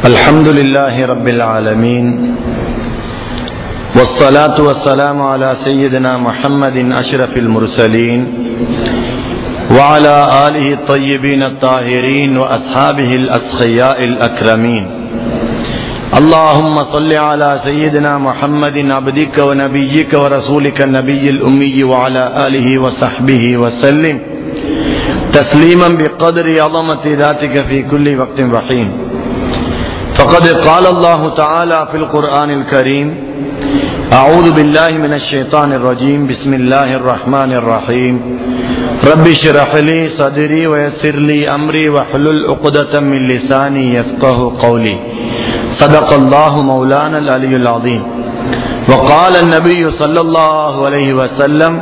الحمد لله رب العالمين والصلاة والسلام على سيدنا محمد أشرف المرسلين وعلى آله الطيبين الطاهرين وأصحابه الأسخياء الأكرمين اللهم صل على سيدنا محمد عبدك ونبيك ورسولك النبي الأمي وعلى آله وصحبه وسلم تسليما بقدر عظمة ذاتك في كل وقت وحين فقد قال الله تعالى في القرآن الكريم أعوذ بالله من الشيطان الرجيم بسم الله الرحمن الرحيم رب اشرح لي صدري ويسر لي أمري واحلل عقدة من لساني يفقه قولي صدق الله مولانا العلي العظيم وقال النبي صلى الله عليه وسلم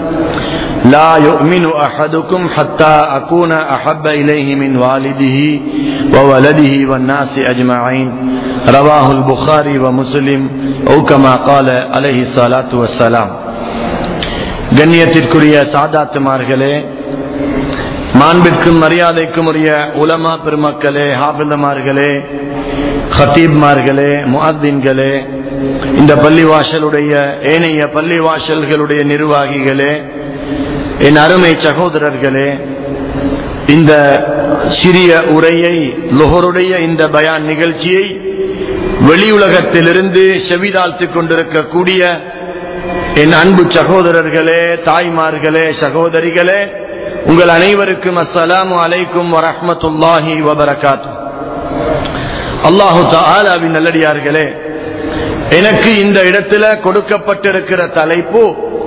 لا يؤمن أحدكم حتى أكون أحب إليه من والده وولده والناس أجمعين رواه البخاري ومسلم أو كما قال عليه الصلاة والسلام கண்ணியத்திற்குரிய சாதாத்துமார்களே மாண்பிற்கும் மரியாதைக்கும் உரிய உலமா பெருமக்களே ஹாபிதமார்களே ஹத்தீப்மார்களே முஹத்தின்களே இந்த பள்ளிவாசலுடைய ஏனைய பள்ளிவாசல்களுடைய நிர்வாகிகளே என் அருமை சகோதரர்களே இந்த சிறிய உரையை லொஹருடைய இந்த பயான் நிகழ்ச்சியை வெளியுலகத்திலிருந்து செவிதாழ்த்திக் கொண்டிருக்கக்கூடிய என் அன்பு சகோதரர்களே தாய்மார்களே சகோதரிகளே உங்கள் அனைவருக்கும் அஸ்ஸலாமு அலைக்கும் வரஹமத்துல்லாஹி வபரகாத் அல்லாஹு தாலாவின் நல்லடியார்களே எனக்கு இந்த இடத்துல கொடுக்கப்பட்டிருக்கிற தலைப்பு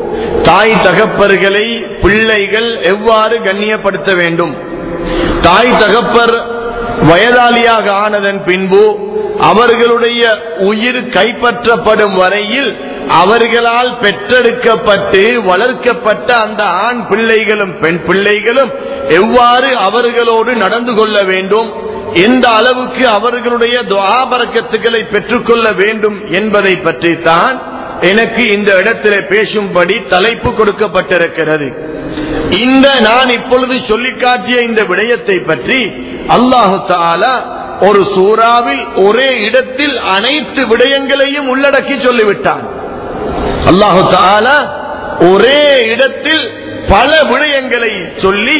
தாய் தகப்பர்களை பிள்ளைகள் எவ்வாறு கண்ணியப்படுத்த வேண்டும் தாய் தகப்பர் வயதாளியாக ஆனதன் பின்பு அவர்களுடைய உயிர் கைப்பற்றப்படும் வரையில் அவர்களால் பெற்றெடுக்கப்பட்டு வளர்க்கப்பட்ட அந்த ஆண் பிள்ளைகளும் பெண் பிள்ளைகளும் எவ்வாறு அவர்களோடு நடந்து கொள்ள வேண்டும் எந்த அளவுக்கு அவர்களுடைய துவாபரக்கத்துக்களை பெற்றுக்கொள்ள வேண்டும் என்பதை பற்றித்தான் எனக்கு இந்த இடத்துல பேசும்படி தலைப்பு கொடுக்கப்பட்டிருக்கிறது இந்த நான் இப்பொழுது சொல்லி காட்டிய இந்த விடயத்தை பற்றி அல்லாஹு தாலா ஒரு சூறாவில் ஒரே இடத்தில் அனைத்து விடயங்களையும் உள்ளடக்கி சொல்லிவிட்டான் அல்லாஹு தாலா ஒரே இடத்தில் பல விடயங்களை சொல்லி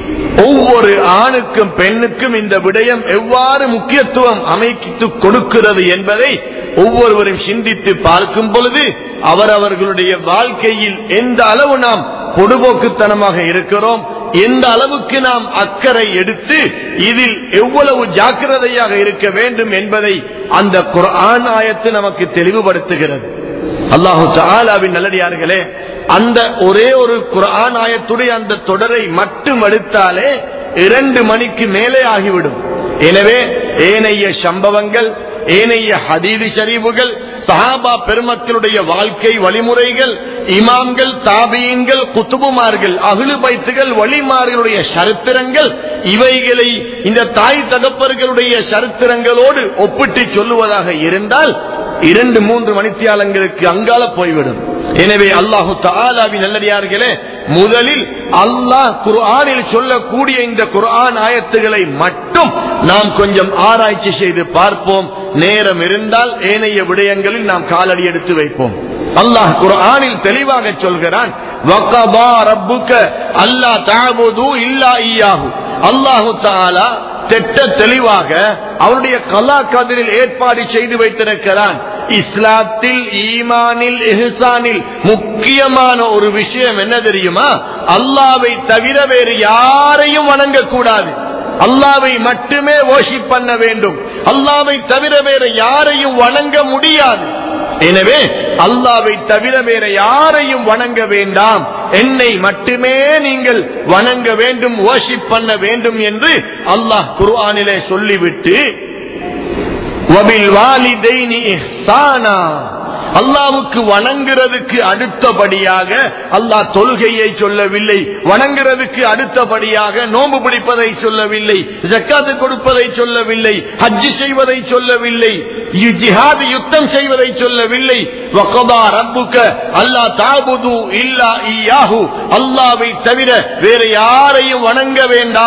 ஒவ்வொரு ஆணுக்கும் பெண்ணுக்கும் இந்த விடயம் எவ்வாறு முக்கியத்துவம் அமைத்து கொடுக்கிறது என்பதை ஒவ்வொருவரும் சிந்தித்து பார்க்கும் பொழுது அவரவர்களுடைய வாழ்க்கையில் எந்த அளவு நாம் பொடுபோக்குத்தனமாக இருக்கிறோம் எந்த அளவுக்கு நாம் அக்கறை எடுத்து இதில் எவ்வளவு ஜாக்கிரதையாக இருக்க வேண்டும் என்பதை அந்த குரான் ஆயத்து நமக்கு தெளிவுபடுத்துகிறது அல்லாஹு தாலாவின் நல்லடியார்களே அந்த ஒரே ஒரு குரான் ஆயத்துடைய அந்த தொடரை மட்டும் எடுத்தாலே இரண்டு மணிக்கு மேலே ஆகிவிடும் எனவே ஏனைய சம்பவங்கள் ஏனைய ஹதீது ஷரீபுகள் சஹாபா பெருமக்களுடைய வாழ்க்கை வழிமுறைகள் இமாம்கள் தாபியங்கள் குத்துபுமார்கள் அகிலு பைத்துகள் வழிமார்களுடைய சரித்திரங்கள் இவைகளை இந்த தாய் தகப்பர்களுடைய சரித்திரங்களோடு ஒப்பிட்டு சொல்லுவதாக இருந்தால் இரண்டு மூன்று மணித்தியாலங்களுக்கு அங்கால போய்விடும் எனவே அல்லாஹு தாலாவின் நல்லடியார்களே முதலில் அல்லாஹ் குர்ஆனில் சொல்லக்கூடிய இந்த குர்ஆன் ஆயத்துகளை மட்டும் நாம் கொஞ்சம் ஆராய்ச்சி செய்து பார்ப்போம் நேரம் இருந்தால் ஏனைய விடயங்களில் நாம் காலடி எடுத்து வைப்போம் அல்லாஹ் குர்ஆனில் தெளிவாக சொல்கிறான் அல்லாஹ் தாபுது இல்லா ஈயாகு அல்லாஹு தாலா திட்ட தெளிவாக அவருடைய கலா கதிரில் ஏற்பாடு செய்து வைத்திருக்கிறான் இஸ்லாத்தில் ஈமானில் எஹ்சானில் முக்கியமான ஒரு விஷயம் என்ன தெரியுமா அல்லாவை தவிர வேறு யாரையும் வணங்கக்கூடாது அல்லாவை மட்டுமே ஓஷி பண்ண வேண்டும் அல்லாவை தவிர வேற யாரையும் வணங்க முடியாது எனவே அல்லாவை தவிர வேற யாரையும் வணங்க வேண்டாம் என்னை மட்டுமே நீங்கள் வணங்க வேண்டும் ஓஷிப் பண்ண வேண்டும் என்று அல்லாஹ் குர்ஆனிலே சொல்லிவிட்டு அல்லாவுக்கு வணங்குறதுக்கு அடுத்தபடியாக அல்லாஹ் தொழுகையை சொல்லவில்லை வணங்குறதுக்கு அடுத்தபடியாக நோம்பு பிடிப்பதை சொல்லவில்லை ஜக்காத்து கொடுப்பதை சொல்லவில்லை ஹஜ்ஜு செய்வதை சொல்லவில்லை ஜிஹாது யுத்தம் செய்வதை சொல்லவில்லை வகபா ரப்புக்க அல்லாஹ் தாபுது இல்லா ஈயாஹு அல்லாவை தவிர வேற யாரையும் வணங்க வேண்டாம்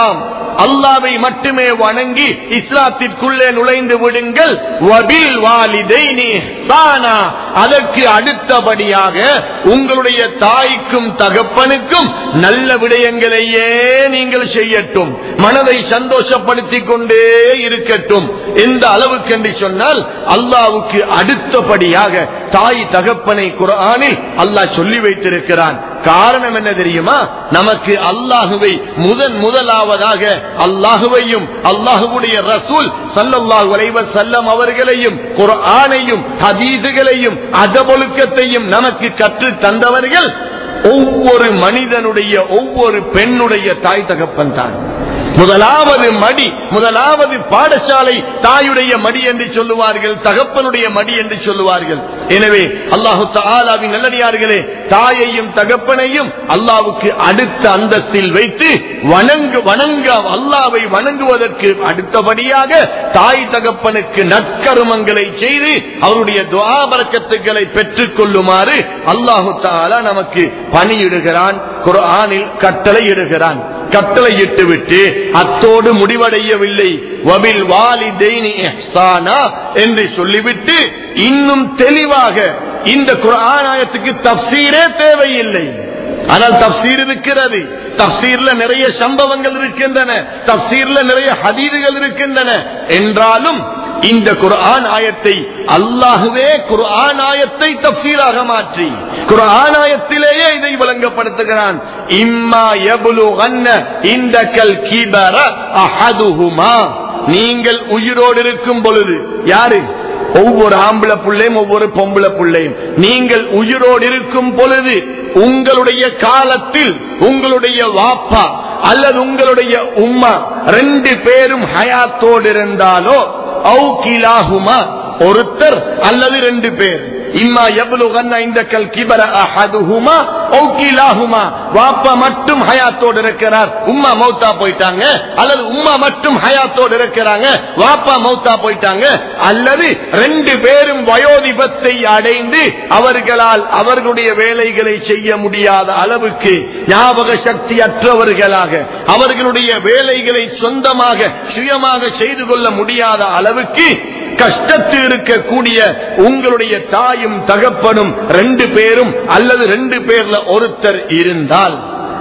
அல்லாவை மட்டுமே வணங்கி இஸ்லாத்திற்குள்ளே நுழைந்து விடுங்கள் வபில் வாலிதைனி இஹ்சானா. அதற்கு அடுத்தபடியாக உங்களுடைய தாய்க்கும் தகப்பனுக்கும் நல்ல விடயங்களையே நீங்கள் செய்யட்டும் மனதை சந்தோஷப்படுத்திக் கொண்டே இருக்கட்டும் எந்த அளவுக்கு என்று சொன்னால் அல்லாவுக்கு அடுத்தபடியாக தாய் தகப்பனை குரானில் அல்லாஹ் சொல்லி வைத்திருக்கிறான் காரணம் என்ன தெரியுமா நமக்கு அல்லாஹுவை முதன் முதலாவதாக அல்லாஹுவையும் அல்லாஹுடைய ரசூல் சல்லல்லாஹு அலைஹி வஸல்லம் அவர்களையும் குர்ஆனையும் ஹதீதுகளையும் அதபொழுக்கத்தையும் நமக்கு கற்று தந்தவர்கள் ஒவ்வொரு மனிதனுடைய ஒவ்வொரு பெண்ணுடைய தாய் தகப்பன் தான் முதலாவது மடி முதலாவது பாடசாலை தாயுடைய மடி என்று சொல்லுவார்கள் தகப்பனுடைய மடி என்று சொல்லுவார்கள் எனவே அல்லாஹு தாலாவின் நல்லடியார்களே தாயையும் தகப்பனையும் அல்லாவுக்கு அடுத்த அந்தஸ்தில் வைத்து வணங்கு வணங்க அல்லாவை வணங்குவதற்கு அடுத்தபடியாக தாய் தகப்பனுக்கு நற்கருமங்களை செய்து அவருடைய துவாபரக்கத்துக்களை பெற்றுக் கொள்ளுமாறு அல்லாஹு தாலா நமக்கு பணியிடுகிறான் குர்ஆனில் கட்டளை இடுகிறான் கட்டளையிட்டு விட்டு அத்தோடு முடிவடையவில்லை வபில் வாலிதைனி இஹ்சானா என்று சொல்லிவிட்டு இன்னும் தெளிவாக இந்த குரானாயத்துக்கு தப்சீரே தேவையில்லை ஆனால் தப்சீர் இருக்கிறது தப்சீர்ல நிறைய சம்பவங்கள் இருக்கின்றன தப்சீர்ல நிறைய ஹதீதுகள் இருக்கின்றன என்றாலும் இந்த குர்ஆன் ஆயத்தை அல்லாஹுவே குர்ஆன் ஆயத்தை தப்சீராக மாற்றி குர்ஆன் ஆயத்திலேயே இதை விளங்கப்படுத்துகிறான் இம்மா யபுலுகன்ன இந்தக்கல் கிபர அஹதுஹுமா நீங்கள் உயிரோடு இருக்கும் பொழுது யாரு ஒவ்வொரு ஆம்பளை பிள்ளையும் ஒவ்வொரு பொம்பளை பிள்ளையும் நீங்கள் உயிரோடு இருக்கும் பொழுது உங்களுடைய காலத்தில் உங்களுடைய வாப்பா அல்லது உங்களுடைய உம்மா ரெண்டு பேரும் ஹயாத்தோடு இருந்தாலோ அவுகிலாகுமா ஒருத்தர் அல்லது ரெண்டு பேர் இம்மா எவ்வளவு இந்த கல் கிபர அஹதுஹுமா ஓகிலாகுமா வாப்பா மட்டும் ஹயாத்தோடு இருக்கிறார் உம்மா மௌத்தா போயிட்டாங்க அல்லது உம்மா மட்டும் ஹயாத்தோடு இருக்கிறாங்க வாப்பா மௌத்தா போயிட்டாங்க அல்லது ரெண்டு பேரும் வயோதிபத்தை அடைந்து அவர்களால் அவர்களுடைய வேலைகளை செய்ய முடியாத அளவுக்கு ஞாபக சக்தி அற்றவர்களாக அவர்களுடைய வேலைகளை சொந்தமாக சுயமாக செய்து கொள்ள முடியாத அளவுக்கு கஷ்டத்தில் இருக்கக்கூடிய உங்களுடைய தாயும் தகப்பனும் ரெண்டு பேரும் அல்லது ரெண்டு பேர்ல ஒருத்தர் இருந்தால்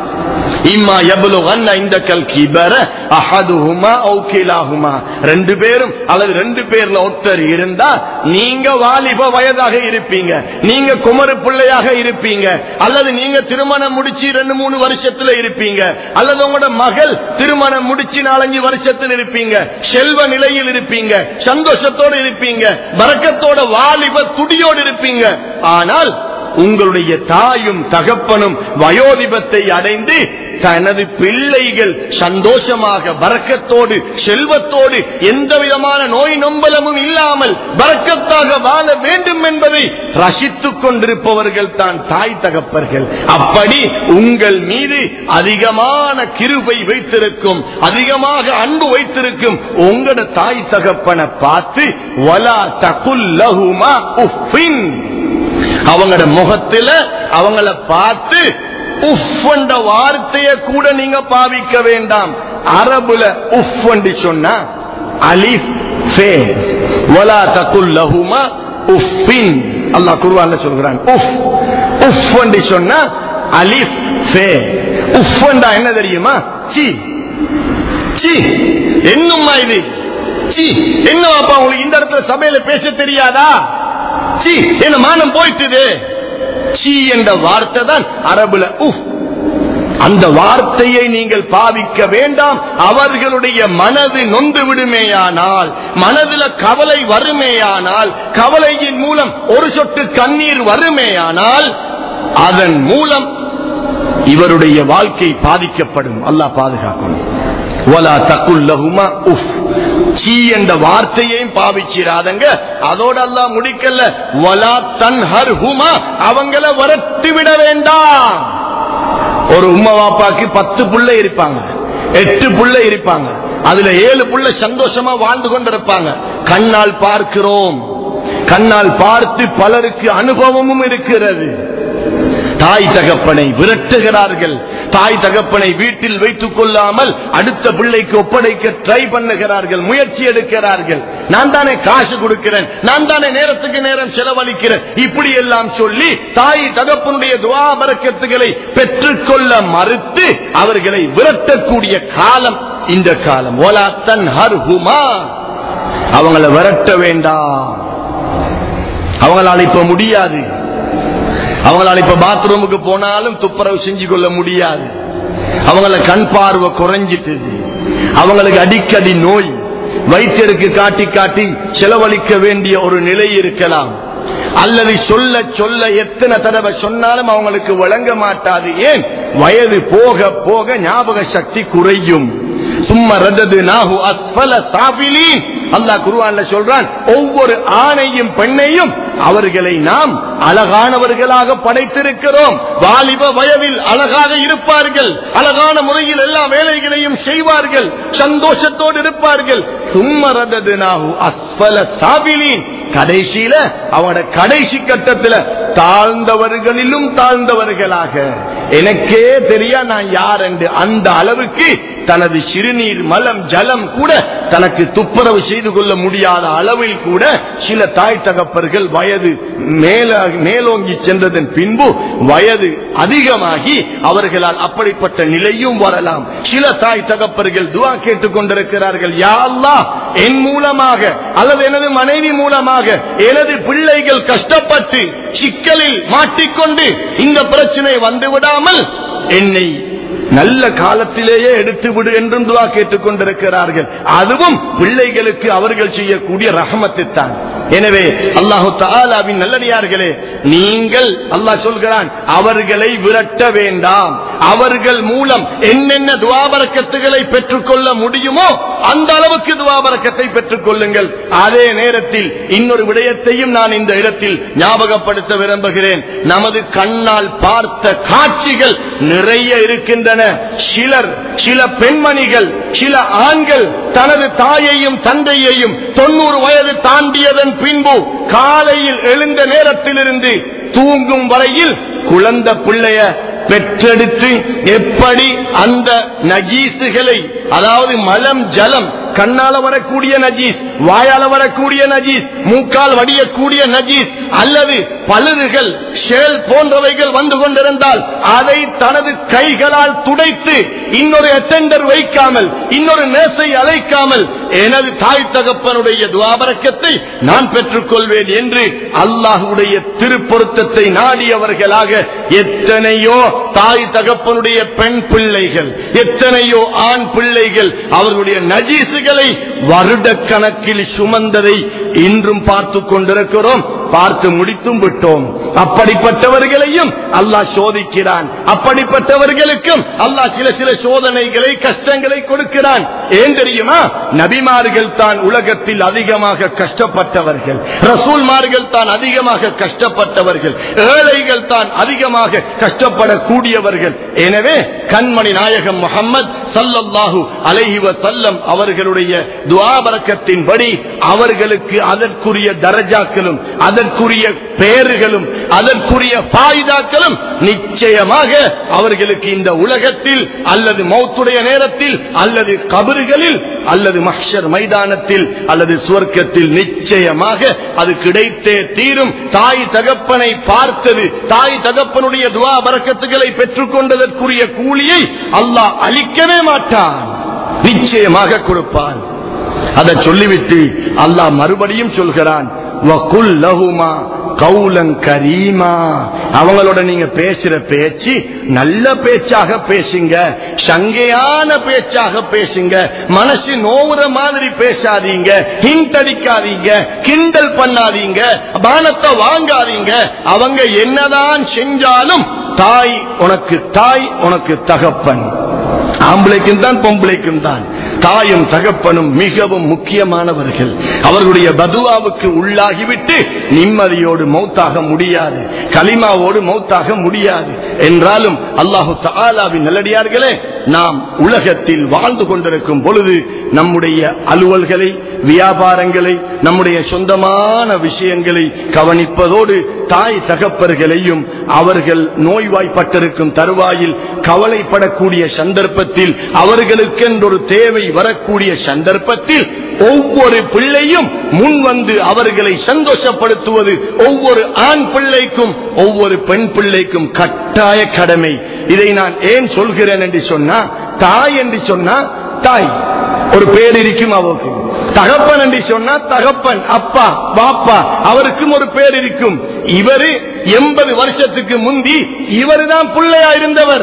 இம்மா எவ்வளவு இந்த கல் கிபர அஹதுஹுமா ஓகிலாகுமா ரெண்டு பேரும் அல்லது ரெண்டு பேர்ல ஒருத்தர் இருந்தா நீங்க வாலிப வயதாக இருப்பீங்க நீங்க குமரு பிள்ளையாக இருப்பீங்க அல்லது நீங்க திருமணம் முடிச்சு ரெண்டு மூணு வருஷத்துல இருப்பீங்க அல்லது உங்களோட மகள் திருமணம் முடிச்சு நாலஞ்சு வருஷத்தில் இருப்பீங்க செல்வ நிலையில் இருப்பீங்க சந்தோஷத்தோடு இருப்பீங்க பறக்கத்தோட வாலிப துடியோடு இருப்பீங்க ஆனால் உங்களுடைய தாயும் தகப்பனும் வயோதிபத்தை அடைந்து தனது பிள்ளைகள் சந்தோஷமாக பறக்கத்தோடு செல்வத்தோடு எந்த விதமான நோய் நொம்பலமும் இல்லாமல் பறக்கத்தாக வாழ வேண்டும் என்பதை ரசித்துக் கொண்டிருப்பவர்கள் தான் தாய் தகப்பர்கள் அப்படி உங்கள் மீது அதிகமான கிருபை வைத்திருக்கும் அதிகமாக அன்பு வைத்திருக்கும் உங்களோட தாய் தகப்பனை பார்த்து வலா தகுல்லஹுமா உஃபின் அவங்களோட முகத்துல அவங்கள பார்த்து உஃப் என்ற வார்த்தைய கூட நீங்க பாவிக்க வேண்டாம் அரபுல உஃப் என்று சொன்னா அலிஃப் ஃபே வலா தகுல் லஹுமா உஃபின் அல்லாஹ் குர்ஆன்ல சொல்றான் உஃப் உஃப் என்று சொன்னா அலிஃப் ஃபே உஃப் என்றா என்ன தெரியுமா சி சி என்னம்மா இது சி என்னவாப்பா உங்களுக்கு இந்த இடத்துல சபையில பேச தெரியாதா சி என்ன மானம் போயிட்டுது சி என்ற வார்த்தை தான் அரபுல உஃப் அந்த வார்த்தையை நீங்கள் பாவிக்க வேண்டாம் அவர்களுடைய மனது நொந்து விடுமேயானால் மனதில் கவலை வருமேயானால் கவலையின் மூலம் ஒரு சொட்டு கண்ணீர் வருமேயானால் அதன் மூலம் இவருடைய வாழ்க்கை பாதிக்கப்படும் அல்லாஹ் பாதுகாக்கணும் வலா தக்குல்லஹுமா உஃப் சீ என்ற வார்த்தையையும் பாவிச்சிடாதங்க அதோட அல்லாஹ் முடிக்கல வலா தன்ஹர் ஹுமா அவங்கள வரட்டி விட வேண்டாம் ஒரு உம்மா வாப்பாக்கு பத்து புள்ள இருப்பாங்க எட்டு புள்ள இருப்பாங்க அதுல ஏழு புள்ள சந்தோஷமா வாழ்ந்து கொண்டிருப்பாங்க கண்ணால் பார்க்கிறோம் கண்ணால் பார்த்து பலருக்கு அனுபவமும் இருக்கிறது தாய் தகப்பனை விரட்டுகிறார்கள் தாய் தகப்பனை வீட்டில் வைத்துக் கொள்ளாமல் அடுத்த பிள்ளைக்கு ஒப்படைக்க ட்ரை பண்ணுகிறார்கள் முயற்சி எடுக்கிறார்கள் நான் தானே காசு கொடுக்கிறேன் நான் தானே நேரத்துக்கு நேரம் செலவழிக்கிறேன் இப்படி எல்லாம் சொல்லி தாய் தகப்பனுடைய துவா பரக்கத்துகளை பெற்றுக்கொள்ள மறுத்து அவர்களை விரட்டக்கூடிய காலம் இந்த காலம் ஓலா தன் ஹர்ஹுமா அவங்கள விரட்ட வேண்டாம் அவங்களால இப்ப முடியாது அவங்களால இப்ப பாத்ரூமுக்கு போனாலும் துப்புரவு செஞ்சு கொள்ள முடியாது அவங்கள கண் பார்வை குறைஞ்சிட்டது அவங்களுக்கு அடிக்கடி நோய் வைத்தியருக்கு காட்டி காட்டி செலவழிக்க வேண்டிய ஒரு நிலை இருக்கலாம் அல்லது சொல்ல சொல்ல எத்தனை தடவை சொன்னாலும் அவங்களுக்கு வழங்க மாட்டாது ஏன் வயது போக போக ஞாபக சக்தி குறையும் சும்மா ரதது நாகு அஸ்பல சாபிலீன் அல்லாஹ் குருவான்ல சொல்றான் ஒவ்வொரு ஆணையும் பெண்ணையும் அவர்களை நாம் அழகானவர்களாக படைத்திருக்கிறோம் வாலிப வயதில் அழகாக இருப்பார்கள் அழகான முறையில் எல்லா வேலைகளையும் செய்வார்கள் சந்தோஷத்தோடு இருப்பார்கள் சும்மரதது நாகு அஸ்பல சாபிலீன் கடைசியில அவனோட கடைசி கட்டத்துல தாழ்ந்தவர்களிலும் தாழ்ந்தவர்களாக எனக்கே தெரியா நான் யார் என்று அந்த அளவுக்கு தனது சிறுநீர் மலம் ஜலம் கூட தனக்கு துப்புரவு செய்து கொள்ள முடியாத அளவில் கூட சில தாய் தகப்பர்கள் வயது மேல மேலோங்கி சென்றதன் பின்பு வயது அதிகமாகி அவர்களால் அப்படிப்பட்ட நிலையும் வரலாம் சில தாய் தகப்பர்கள் துவா கேட்டுக் கொண்டிருக்கிறார்கள் யா அல்லாஹ் என் மூலமாக அல்லது எனது மனைவி மூலமாக எனது பிள்ளைகள் கஷ்டப்பட்டு சிக்கலில் மாட்டிக்கொண்டு இந்த பிரச்சனை வந்து விடாமல் என்னை நல்ல காலத்திலேயே எடுத்து விடு என்றும் துவா கேட்டுக் கொண்டிருக்கிறார்கள் அதுவும் பிள்ளைகளுக்கு அவர்கள் செய்யக்கூடிய ரஹமத்து தான் எனவே அல்லாஹு தாலாவின் நல்லடியார்களே நீங்கள் அல்லாஹ் சொல்கிறான் அவர்களை விரட்ட வேண்டாம் அவர்கள் மூலம் என்னென்ன துவாபரக்கத்துகளை பெற்றுக்கொள்ள முடியுமோ அந்த அளவுக்கு துவாபரக்கத்தை பெற்றுக் கொள்ளுங்கள் அதே நேரத்தில் இன்னொரு விடயத்தையும் நான் இந்த இடத்தில் ஞாபகப்படுத்த விரும்புகிறேன் நமது கண்ணால் பார்த்த காட்சிகள் நிறைய இருக்கின்றன சிலர் சில பெண்மணிகள் சில ஆண்கள் தனது தாயையும் தந்தையையும் தொண்ணூறு வயது தாண்டியதன் பின்பு காலையில் எழுந்த நேரத்திலிருந்து தூங்கும் வரையில் குழந்தை பிள்ளைய பெற்றெடுத்து எப்படி அந்த நஜீசுகளை அதாவது மலம் ஜலம் கண்ணால வரக்கூடிய நஜீஸ் வாயால வரக்கூடிய நஜீஸ் மூக்கால் வடியக்கூடிய நஜீஸ் அல்லது பழுதுகள் ஷேல் போன்றவைகள் வந்து கொண்டிருந்தால் அதை தனது கைகளால் துடைத்து இன்னொரு அட்டெண்டர் வைக்காமல் இன்னொரு நேசை அழைக்காமல் எனது தாய் தகப்பனுடைய துவாபரக்கத்தை நான் பெற்றுக் கொள்வேன் என்று அல்லாஹுடைய திருப்பொருத்தத்தை நாடியவர்களாக எத்தனையோ தாய் தகப்பனுடைய பெண் பிள்ளைகள் எத்தனையோ ஆண் பிள்ளைகள் அவர்களுடைய நஜீசுகளை வருட கணக்கில் சுமந்ததை இன்றும் பார்த்து கொண்டிருக்கிறோம் பார்த்து முடித்தும் விட்டோம் அப்படிப்பட்டவர்களையும் அல்லாஹ் சோதிக்கிறான் அப்படிப்பட்டவர்களுக்கும் அல்லாஹ் சில சில சோதனைகளை கஷ்டங்களை கொடுக்கிறான் ஏன் தெரியுமா நபிமார்கள் தான் உலகத்தில் அதிகமாக கஷ்டப்பட்டவர்கள் ரசூல்மார்கள் தான் அதிகமாக கஷ்டப்பட்டவர்கள் ஏழைகள் தான் அதிகமாக கஷ்டப்படக்கூடியவர்கள் எனவே கண்மணி நாயகம் முகம்மது சல்லல்லாஹு அலைஹி வசல்லம் அவர்களுடைய துவாபரக்கத்தின்படி அவர்களுக்கு அதற்குரிய தரஜாக்களும் அதற்குரிய பெயர்களும் அதற்குரிய பாய்தாக்களும் நிச்சயமாக அவர்களுக்கு இந்த உலகத்தில் அல்லது மௌத்துடைய நேரத்தில் அல்லது கபறுகளில் அல்லது மஹ்ஷர் மைதானத்தில் அல்லது சுவர்க்கத்தில் நிச்சயமாக அது கிடைத்தே தீரும் தாய் தகப்பனை பார்த்தது தாய் தகப்பனுடைய துவா பறக்கத்துகளை பெற்றுக் கொண்டதற்குரிய கூலியை அல்லாஹ் அளிக்கவே மாட்டான் நிச்சயமாக கொடுப்பான் அதை சொல்லிவிட்டு அல்லாஹ் மறுபடியும் சொல்கிறான் வகுல் லஹுமா கவுலன் கரீமா அவங்களோட நீங்க பேசுற பேச்சு நல்ல பேச்சாக பேசுங்க சங்கையான பேச்சாக பேசுங்க மனசு நோவுற மாதிரி பேசாதீங்க ஹிண்ட் அடிக்காதீங்க கிண்டல் பண்ணாதீங்க பானத்தை வாங்காதீங்க அவங்க என்னதான் செஞ்சாலும் தாய் உனக்கு தாய் உனக்கு தகப்பன் ஆம்பளைக்கும் தான் பொம்பளைக்கும் தான் தாயும் தகப்பனும் மிகவும் முக்கியமானவர்கள் அவர்களுடைய பதுவாவுக்கு உள்ளாகிவிட்டு நிம்மதியோடு மௌத்தாக முடியாது கலிமாவோடு மௌத்தாக முடியாது என்றாலும் அல்லாஹு தாலாவின் நல்லடியார்களே நாம் உலகத்தில் வாழ்ந்து கொண்டிருக்கும் பொழுது நம்முடைய அலுவல்களை வியாபாரங்களை நம்முடைய சொந்தமான விஷயங்களை கவனிப்பதோடு தாய் தகப்பர்களையும் அவர்கள் நோய்வாய்ப்பட்டிருக்கும் தருவாயில் கவலைப்படக்கூடிய சந்தர்ப்பத்தில் அவர்களுக்கென்றொரு தேவை வரக்கூடிய சந்தர்ப்பத்தில் ஒவ்வொரு பிள்ளையும் முன் வந்து அவர்களை சந்தோஷப்படுத்துவது ஒவ்வொரு ஆண் பிள்ளைக்கும் ஒவ்வொரு பெண் பிள்ளைக்கும் கட்டாய கடமை இதை நான் ஏன் சொல்கிறேன் என்று சொன்னா தாய் என்று சொன்னா தாய் ஒரு பேர் இருக்கும் அவருக்கு தகப்பன் என்று சொன்னா தகப்பன் அப்பா பாப்பா அவருக்கும் ஒரு பேர் இருக்கும் இவரு எண்பது வருஷத்துக்கு முந்தி இவரு தான் பிள்ளையா இருந்தவர்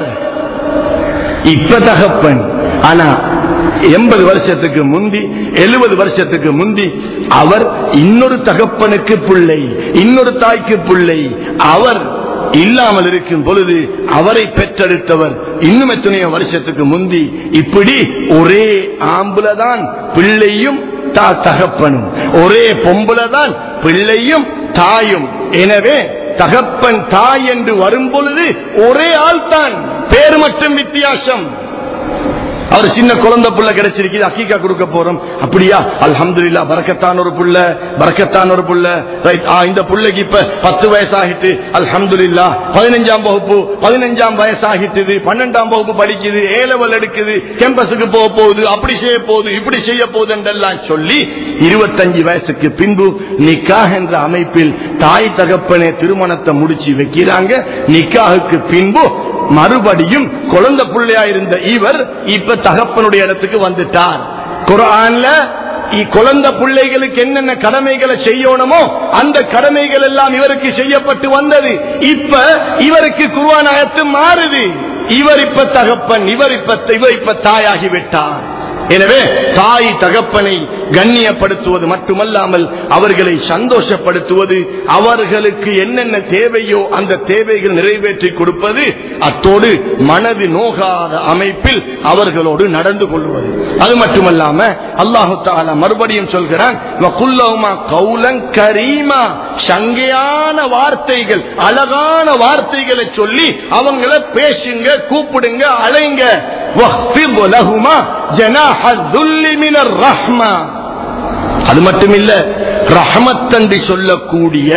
இப்ப தகப்பன் ஆனா எண்பது வருஷத்துக்கு முந்தி எழுபது வருஷத்துக்கு முந்தி அவர் இன்னொரு தகப்பனுக்கு பிள்ளை இன்னொரு தாய்க்கு பிள்ளை அவர் இல்லாமல் இருக்கும் பொழுது அவரை பெற்றெடுத்தவர் இன்னும் எத்தனையோ வருஷத்துக்கு முந்தி இப்படி ஒரே ஆம்புலதான் பிள்ளையும் தா தகப்பனும் ஒரே பொம்புலதான் பிள்ளையும் தாயும் எனவே தகப்பன் தாய் என்று வரும் பொழுது ஒரே ஆள் தான் பேர் மட்டும் வித்தியாசம் அவர் சின்ன குழந்தை புள்ள கிடைச்சிருக்கு அக்கீக்கா கொடுக்க போறோம் அப்படியா அல்ஹம்துலில்லா பரக்கத்தான் ஒரு புள்ள பரக்கத்தான் ஒரு புள்ள ரைட் ஆ இந்த புள்ளைக்கு இப்ப பத்து வயசாகிட்டு அல்ஹம்துலில்லா பதினஞ்சாம் வகுப்பு பதினஞ்சாம் வயசாகிட்டுது பன்னெண்டாம் வகுப்பு படிக்குது ஏ லெவல் எடுக்குது கேம்பஸுக்கு போக போகுது அப்படி செய்ய போகுது இப்படி செய்ய போகுது என்றெல்லாம் சொல்லி இருபத்தஞ்சு வயசுக்கு பின்பு நிக்காஹ் என்ற அமைப்பில் தாய் தகப்பனே திருமணத்தை முடிச்சு வைக்கிறாங்க நிக்காஹுக்கு பின்பு மறுபடியும் குழந்தை பிள்ளையா இருந்த இவர் இப்ப தகப்பனுடைய இடத்துக்கு வந்துட்டார் குரான்ல இ- குழந்தை பிள்ளைகளுக்கு என்னென்ன கடமைகளை செய்யணுமோ அந்த கடமைகள் எல்லாம் இவருக்கு செய்யப்பட்டு வந்தது இப்ப இவருக்கு குர்ஆன் ஆயத்து மாறுது இவர் இப்ப தகப்பன் இவர் இப்ப இவர் இப்ப தாயாகி விட்டார் எனவே தாய் தகப்பனை கண்ணியப்படுத்துவது மட்டுமல்லாமல் அவர்களை சந்தோஷப்படுத்துவது அவர்களுக்கு என்னென்ன தேவையோ அந்த தேவைகள் நிறைவேற்றி கொடுப்பது அத்தோடு மனது நோகாத அமைப்பில் அவர்களோடு நடந்து கொள்வது அது மட்டுமல்லாம அல்லாஹு தாலா மறுபடியும் சொல்கிறான் "வகுல்லஹுமா கௌலன் கரீமா சங்கையான வார்த்தைகள் அழகான வார்த்தைகளை சொல்லி அவங்கள பேசுங்க கூப்பிடுங்க அழைங்க வஹ்ஃபித் லஹுமா ஜனாஹ துல்லி மினர் ரஹ்மா அது மட்டுமில்ல ரஹமத் என்று சொல்லக்கூடிய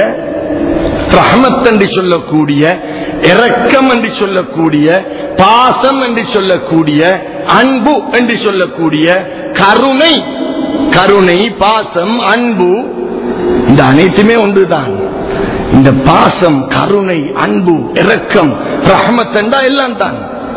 ரஹமத் என்று சொல்லக்கூடிய இரக்கம் என்று சொல்லக்கூடிய பாசம் என்று சொல்லக்கூடிய அன்பு என்று சொல்லக்கூடிய கருணை கருணை பாசம் அன்பு இந்த அனைத்துமே ஒன்றுதான் இந்த பாசம் கருணை அன்பு இரக்கம் ரஹமத் என்றா எல்லாம் தான்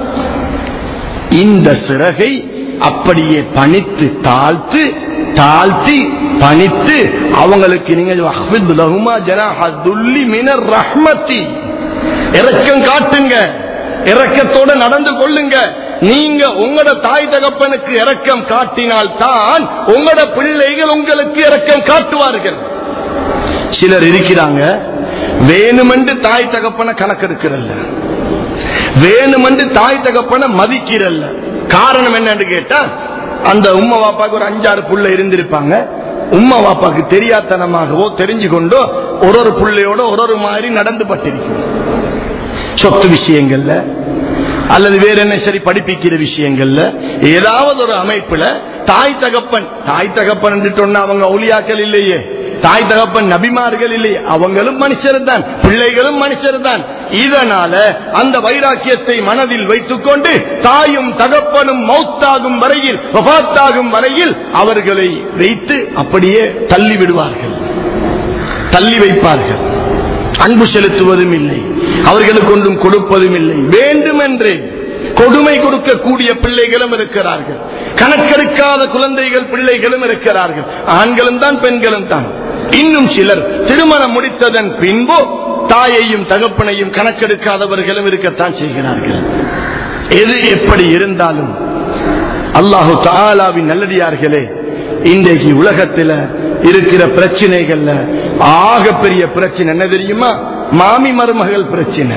இந்த சிறகை அப்படியே பணித்து தாழ்த்து தாழ்த்தி பணித்து அவங்களுக்கு நீங்க அஹ்மது லஹுமா ஜனாஹதுல்லி மினர் ரஹ்மத்தி இரக்கம் காட்டுங்க இரக்கத்தோட நடந்து கொள்ளுங்க நீங்க உங்களோட தாய் தகப்பனுக்கு இரக்கம் காட்டினால் தான் உங்களோட பிள்ளைகள் உங்களுக்கு இரக்கம் காட்டுவார்கள் சிலர் இருக்கிறாங்க வேணுமென்று தாய் தகப்பனை கணக்கெடுக்கிறல்ல வேணுமென்று தாய் தகப்பனை மதிக்கிறல்ல காரணம் என்னன்னு கேட்டா அந்த உம்மா வாப்பாக்கு ஒரு அஞ்சாறு புள்ள இருந்திருப்பாங்க உம்மா வாப்பாக்கு தெரியாதனமாகவோ தெரிஞ்சு கொண்டோ ஒரு ஒரு புள்ளையோட ஒரு ஒரு மாதிரி நடந்து பட்டிருக்கும் சொத்து விஷயங்கள்ல அல்லது வேற என்ன சரி படிப்பிக்கிற விஷயங்கள்ல ஏதாவது ஒரு அமைப்புல தாய் தகப்பன் தாய் தகப்பன் என்று சொன்னா அவங்க ஒளியாக்கள் இல்லையே தாய் தகப்பன் நபிமார்கள் இல்லையே அவங்களும் மனுஷர் தான் பிள்ளைகளும் மனுஷர் தான் இதனால அந்த வைராக்கியத்தை மனதில் வைத்துக் கொண்டு தாயும் தகப்பனும் மௌத்தாகும் வரையில் வபாத்தாகும் வரையில் அவர்களை வைத்து அப்படியே தள்ளி விடுவார்கள் தள்ளி வைப்பார்கள் அன்பு செலுத்துவதும் இல்லை அவர்களுக்கு ஒன்றும் கொடுப்பதும் இல்லை வேண்டுமென்றே கொடுமை கொடுக்கக்கூடிய பிள்ளைகளும் இருக்கிறார்கள் கணக்கெடுக்காத குழந்தைகள் பிள்ளைகளும் இருக்கிறார்கள் ஆண்களும் தான் பெண்களும் தான் இன்னும் சிலர் திருமணம் முடித்ததன் பின்பு தாயையும் தகப்பனையும் கணக்கெடுக்காதவர்களும் இருக்கத்தான் செய்கிறார்கள் எது எப்படி இருந்தாலும் அல்லாஹு தாலாவின் நல்லடியார்களே இன்றைக்கு உலகத்துல இருக்கிற பிரச்சனைகள்ல ஆக பெரிய பிரச்சனை என்ன தெரியுமா மாமி மருமகள் பிரச்சனை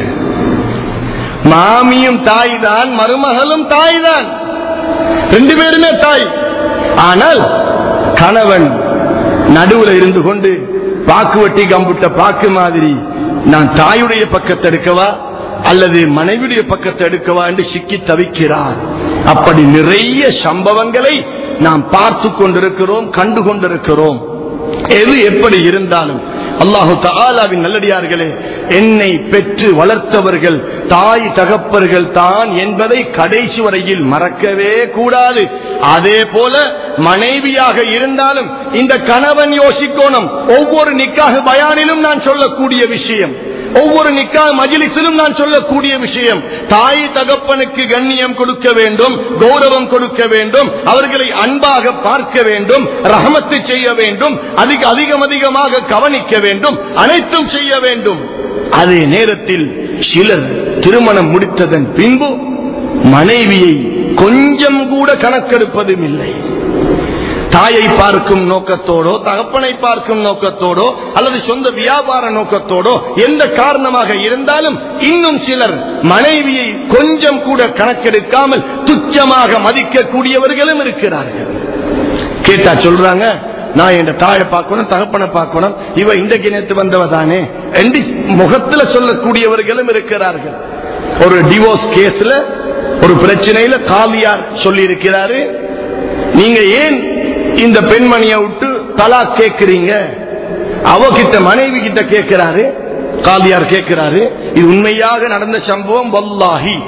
மாமியும் தாய் தான் மருமகளும் தாய் தான் ரெண்டு பேருமே தாய் ஆனால் கணவன் நடுவுல இருந்து கொண்டு பாக்கு வட்டி கம்புட்ட பாக்கு மாதிரி நான் தாயுடைய பக்கத்தை எடுக்கவா அல்லது மனைவியுடைய பக்கத்தை எடுக்கவா என்று சிக்கி தவிக்கிறார் அப்படி நிறைய சம்பவங்களை நாம் பார்த்து கொண்டிருக்கிறோம் கண்டு கொண்டிருக்கிறோம் எது எப்படி இருந்தாலும் அல்லாஹு தாலாவின் நல்லடியார்களே என்னை பெற்று வளர்த்தவர்கள் தாய் தகப்பர்கள் தான் என்பதை கடைசி வரையில் மறக்கவே கூடாது அதே போல மனைவியாக இருந்தாலும் இந்த கணவன் யோசிக்கோணும் ஒவ்வொரு நிக்காக பயானிலும் நான் சொல்லக்கூடிய விஷயம் ஒவ்வொரு நிக்கா மஜிலிசிலும் நான் சொல்லக்கூடிய விஷயம் தாய் தகப்பனுக்கு கண்ணியம் கொடுக்க வேண்டும் கௌரவம் கொடுக்க வேண்டும் அவர்களை அன்பாக பார்க்க வேண்டும் ரஹமத்து செய்ய வேண்டும் அதிக அதிகம் அதிகமாக கவனிக்க வேண்டும் அனைத்தும் செய்ய வேண்டும் அதே நேரத்தில் சிலர் திருமணம் முடித்ததன் பின்பு மனைவியை கொஞ்சம் கூட கணக்கெடுப்பதும் இல்லை தாயை பார்க்கும் நோக்கத்தோடோ தகப்பனை பார்க்கும் நோக்கத்தோடோ அல்லது சொந்த வியாபார நோக்கத்தோடோ எந்த காரணமாக இருந்தாலும் இன்னும் சிலர் மனைவியை கொஞ்சம் கூட கணக்கெடுக்காமல் துச்சமாக மதிக்கக்கூடியவர்களும் இருக்கிறார்கள் கேட்டா சொல்றாங்க நான் என் தாயை பார்க்கணும் தகப்பனை பார்க்கணும் இவ இன்றைக்கு நேற்று வந்தவ தானே என்று முகத்துல சொல்லக்கூடியவர்களும் இருக்கிறார்கள் ஒரு டிவோர்ஸ் கேஸ்ல ஒரு பிரச்சனையில காலியார் சொல்லி இருக்கிறாரு நீங்க ஏன் இந்த பெண்மணியை விட்டு தலா கேட்கிறீங்க அவகிட்ட மனைவி கிட்ட கேட்கிறாரு காலியார் கேட்கிறாரு இது உண்மையாக நடந்த சம்பவம் வல்லாஹி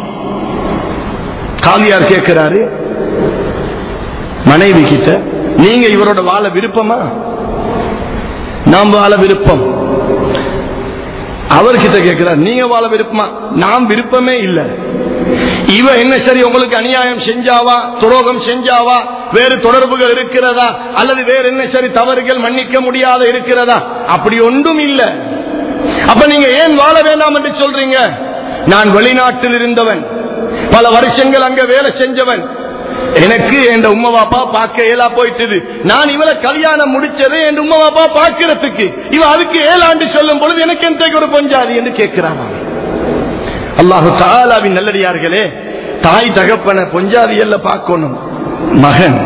காலியார் கேட்கிறாரு மனைவி கிட்ட நீங்க இவரோட வாழ விருப்பமா நாம் வாழ விருப்பம் அவர்கிட்ட கேட்கிறார் நீங்க வாழ விருப்பமா நாம் விருப்பமே இல்லை இவ என்ன சரி உங்களுக்கு அநியாயம் செஞ்சாவா துரோகம் செஞ்சாவா வேறு தொடர்புகள் இருக்கிறதா அல்லது வேற என்ன சரி தவறுகள் மன்னிக்க முடியாத இருக்கிறதா அப்படி ஒன்றும் இல்ல அப்ப நீங்க ஏன் வாழ வேண்டாம் என்று சொல்றீங்க நான் வெளிநாட்டில் இருந்தவன் பல வருஷங்கள் அங்க வேலை செஞ்சவன் எனக்கு என் உம்மா பாப்பா பார்க்க ஏலா போயிட்டது நான் இவளை கல்யாணம் முடிச்சதே என் உம்மா பாப்பா பார்க்கிறதுக்கு இவ அதுக்கு ஏழாண்டு சொல்லும் பொழுது எனக்கு எந்த ஒரு பஞ்சாதி என்று கேட்கிறான் அல்லாஹு தாலாவின் நல்லடியார்களே தாய் தகப்பன பொஞ்சாதி எல்லாம் பார்க்கணும் மகன்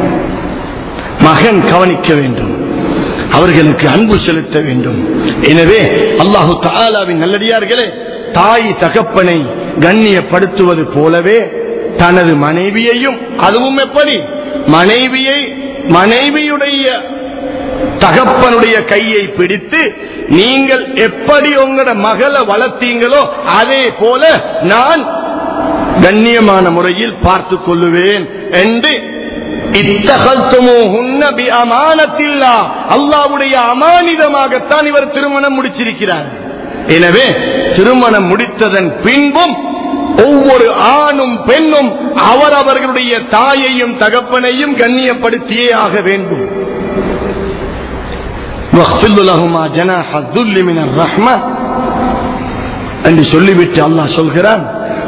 மகன் கவனிக்க வேண்டும் அவர்களுக்கு அன்பு செலுத்த வேண்டும் எனவே அல்லாஹு தாலாவின் நல்லடியார்களே தாய் தகப்பனை கண்ணியப்படுத்துவது போலவே தனது மனைவியையும் அதுவும் எப்படி மனைவியை மனைவியுடைய தகப்பனுடைய கையை பிடித்து நீங்கள் எப்படி உங்களோட மகளை வளர்த்தீங்களோ அதே போல நான் கண்ணியமான முறையில் பார்த்துக் கொள்ளுவேன் என்று அல்லாவுடைய அமானிதமாகத்தான் இவர் திருமணம் முடிச்சிருக்கிறார் எனவே திருமணம் முடித்ததன் பின்பும் ஒவ்வொரு ஆணும் பெண்ணும் அவரவர்களுடைய தாயையும் தகப்பனையும் கண்ணியப்படுத்தியே ஆக வேண்டும் என்று சொல்லிவிட்டு அல்லாஹ் சொல்கிறான்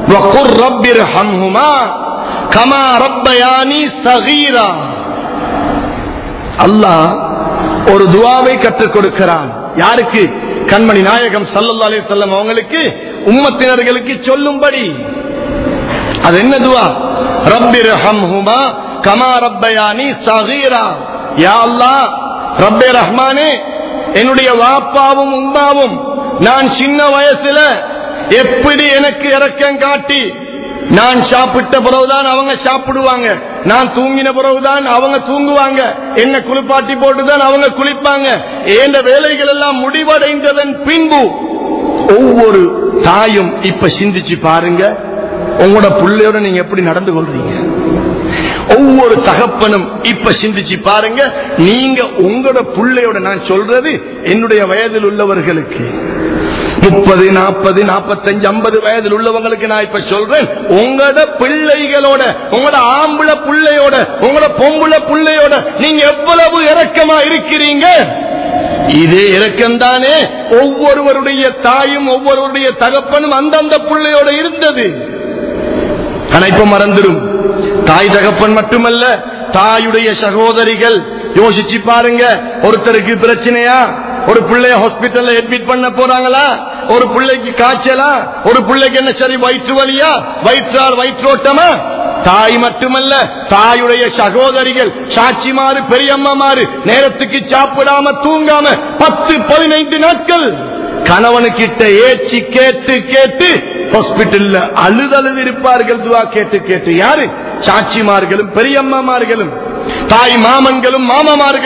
அல்லாஹ் ஒரு துவாவை கற்றுக் கொடுக்கிறான் யாருக்கு கண்மணி நாயகம் சல்லல்லா அலி சொல்லம் அவங்களுக்கு உம்மத்தினர்களுக்கு சொல்லும்படி அது என்ன துவா ரப்பிர் ஹம்ஹுமா கமா ரப்பயானி சகீரா யா அல்லாஹ் ரப்பே ரஹ்மானே என்னுடைய வாப்பாவும் உம்மாவும் நான் சின்ன வயசுல எப்படி எனக்கு இறக்கம் காட்டி நான் சாப்பிட்ட பிறகுதான் அவங்க சாப்பிடுவாங்க நான் தூங்கின பிறகுதான் அவங்க தூங்குவாங்க என்ன குளிப்பாட்டி போட்டுதான் அவங்க குளிப்பாங்க ஏந்த வேலைகள் எல்லாம் முடிவடைந்ததன் பின்பு ஒவ்வொரு தாயும் இப்ப சிந்திச்சு பாருங்க உங்களோட பிள்ளையோட நீங்க எப்படி நடந்து கொள்றீங்க ஒவ்வொரு தகப்பனும் இப்ப சிந்திச்சு பாருங்க நீங்க உங்களோட பிள்ளையோட நான் சொல்றது என்னுடைய வயதில் உள்ளவர்களுக்கு முப்பது நாற்பது நாற்பத்தஞ்சு ஐம்பது வயதில் உள்ளவங்களுக்கு நான் இப்ப சொல்றேன் உங்களோட பிள்ளைகளோட உங்களோட ஆம்பளை பிள்ளையோட உங்களோட பொம்புளை பிள்ளையோட நீங்க எவ்வளவு இறக்கமா இருக்கிறீங்க இதே இறக்கம் தானே ஒவ்வொருவருடைய தாயும் ஒவ்வொருவருடைய தகப்பனும் அந்தந்த பிள்ளையோட இருந்தது ஆனா இப்ப மறந்துடும் தாய் தகப்பன் மட்டுமல்ல தாயுடைய சகோதரிகள் யோசிச்சு பாருங்க ஒருத்தருக்கு பிரச்சனையா ஒரு பிள்ளைய ஹாஸ்பிட்டல்ல அட்மிட் பண்ண போறாங்களா ஒரு பிள்ளைக்கு காய்ச்சலா ஒரு பிள்ளைக்கு என்ன சரி வயிற்று வலியா வயிற்றால் வயிற்றோட்டமா தாய் மட்டுமல்ல தாயுடைய சகோதரிகள் சாட்சிமாறு பெரியம்மாறு நேரத்துக்கு சாப்பிடாம தூங்காம பத்து பதினைந்து நாட்கள் கணவனுக்கிட்ட ஏச்சி கேட்டு கேட்டு ஹாஸ்பிட்டல்ல அழுதழுது இருப்பார்கள் துவா கேட்டு கேட்டு யாரு சாட்சிமார்களும் பெரியம்மாமார்களும் தாய் மாமன்களும் மாமமார்களும்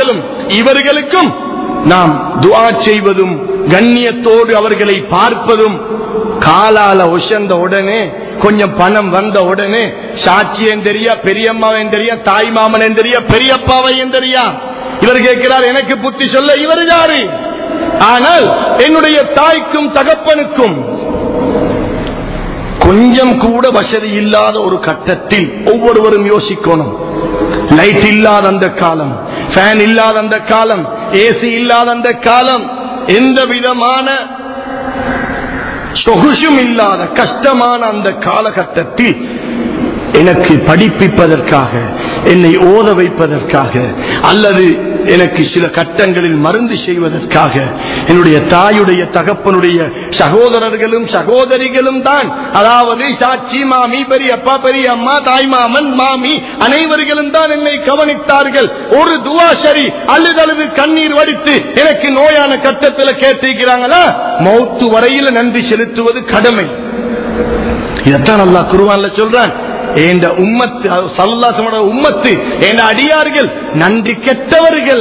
இவர்களுக்கும் நாம் துஆ செய்வதும் கண்ணியத்தோடு அவர்களை பார்ப்பதும் காலால உசந்த உடனே கொஞ்சம் பணம் வந்த உடனே சாட்சியன் தெரியா பெரியம்மாவையும் தெரியா தாய் மாமன் தெரியா பெரியப்பாவையும் தெரியா இவர் கேட்கிறார் எனக்கு புத்தி சொல்ல இவர் யாரு ஆனால் என்னுடைய தாய்க்கும் தகப்பனுக்கும் கொஞ்சம் கூட வசதி இல்லாத ஒரு கட்டத்தில் ஒவ்வொருவரும் யோசிக்கணும் லைட் இல்லாத அந்த காலம் ஃபேன் இல்லாத அந்த காலம் ஏசி இல்லாத அந்த காலம் எந்த விதமான சொகுசும் இல்லாத கஷ்டமான அந்த காலகட்டத்தில் எனக்கு படிப்பிப்பதற்காக என்னை ஓத வைப்பதற்காக அல்லது எனக்கு சில கட்டங்களில் மருந்து செய்வதற்காக என்னுடைய தாயுடைய தகப்பனுடைய சகோதரர்களும் சகோதரிகளும் தான் அதாவது சாட்சி மாமி பெரியப்பா பெரிய அம்மா தாய் மாமன் மாமி அனைவர்களும் தான் என்னை கவனித்தார்கள் ஒரு துவா சரி அல்லது அல்லது கண்ணீர் வடித்து எனக்கு நோயான கட்டத்தில் கேட்டிருக்கிறாங்களா மௌத்து வரையில் நன்றி செலுத்துவது கடமை இதைத்தான் அல்லா குருவான்ல சொல்றான் என்ற உம்மத்து சல்லாசமோட உம்மத்து என்ற அடியார்கள் நன்றி கெட்டவர்கள்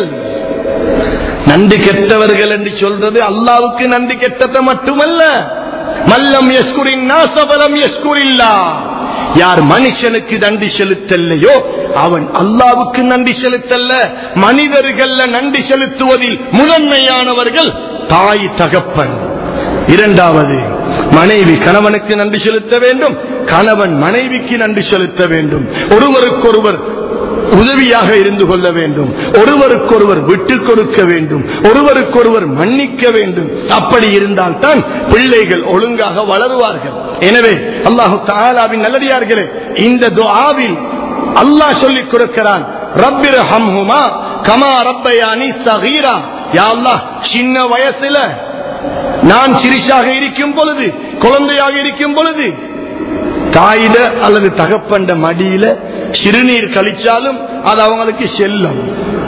நன்றி கெட்டவர்கள் என்று சொல்றது அல்லாவுக்கு நன்றி கெட்டத மட்டுமல்ல மல்லம் எஸ்குரின் நாசபலம் எஸ்குரில்லா யார் மனுஷனுக்கு நன்றி செலுத்தல்லையோ அவன் அல்லாவுக்கு நன்றி செலுத்தல்ல மனிதர்கள்ல நன்றி செலுத்துவதில் முதன்மையானவர்கள் தாய் தகப்பன் இரண்டாவது மனைவி கணவனுக்கு நன்றி செலுத்த வேண்டும் கணவன் மனைவிக்கு நன்றி செலுத்த வேண்டும் ஒருவருக்கொருவர் உதவியாக இருந்து கொள்ள வேண்டும் ஒருவருக்கொருவர் விட்டுக் கொடுக்க வேண்டும் ஒருவருக்கொருவர் மன்னிக்க வேண்டும் அப்படி இருந்தால் தான் பிள்ளைகள் ஒழுங்காக வளருவார்கள் எனவே அல்லாஹு தாலாவின் நல்லடியார்களே இந்த துஆவில் அல்லாஹ் சொல்லிக் கொடுக்கிறான் ரப்பிர் ஹம்ஹுமா கமா ரப்பயானி சகீரா யா அல்லாஹ் சின்ன வயசுல நான் சிரிசாக இருக்கும் பொழுது குழந்தையாக இருக்கும் பொழுது தாயிட அல்லது தகப்பண்ட மடியில சிறுநீர் கழிச்சாலும் அது அவங்களுக்கு செல்லும்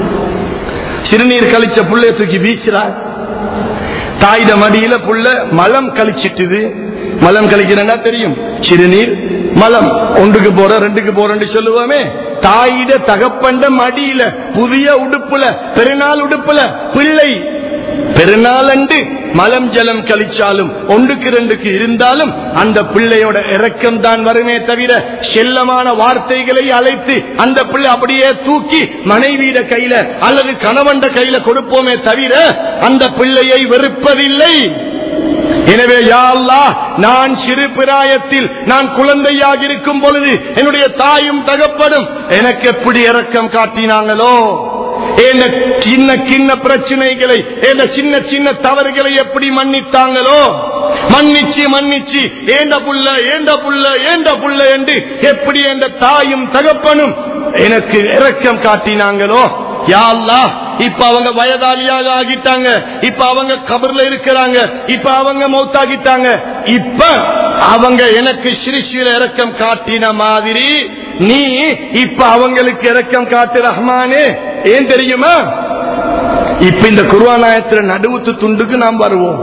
சிறுநீர் கழிச்ச புள்ளைய தூக்கி வீசுறார் தாயிட மடியில புள்ள மலம் கழிச்சிட்டுது மலம் கழிக்கிறேன்னா தெரியும் சிறுநீர் மலம் ஒன்றுக்கு போற ரெண்டுக்கு போறேன்னு சொல்லுவோமே தாயிட தகப்பண்ட மடியில புதிய உடுப்புல பெருநாள் உடுப்புல பிள்ளை பெருநாள் அன்று மலம் ஜலம் கழிச்சாலும் ஒன்றுக்கு ரெண்டுக்கு இருந்தாலும் அந்த பிள்ளையோட இறக்கம் தான் வருமே தவிர செல்லமான வார்த்தைகளை அழைத்து அந்த பிள்ளை அப்படியே தூக்கி மனைவியிட கையில அல்லது கணவன்ட கையில கொடுப்போமே தவிர அந்த பிள்ளையை வெறுப்பதில்லை எனவே யா அல்லாஹ் நான் சிறு பிராயத்தில் நான் குழந்தையாக இருக்கும் பொழுது என்னுடைய தாயும் தகப்படும் எனக்கு எப்படி இரக்கம் காட்டினாங்களோ என்ன சின்ன சின்ன பிரச்சனைகளை என்ன சின்ன சின்ன தவறுகளை எப்படி மன்னித்தாங்களோ மன்னிச்சு மன்னிச்சு ஏண்ட புள்ள ஏண்ட புள்ள ஏண்ட புள்ள என்று எப்படி என்ற தாயும் தகப்பனும் எனக்கு இரக்கம் காட்டினாங்களோ யா அல்லாஹ் இப்ப அவங்க வயதாளியாக ஆகிட்டாங்க இப்ப அவங்க கபர்ல இருக்கிறாங்க இப்ப அவங்க மௌத்தாகிட்டாங்க இப்ப அவங்க எனக்கு சிறு சிறு இறக்கம் காட்டின மாதிரி நீ இப்ப அவங்களுக்கு இறக்கம் காட்டு ரஹ்மானே ஏன் தெரியுமா இப்ப இந்த குருவானாயத்துல நடுவுத்து துண்டுக்கு நாம் வருவோம்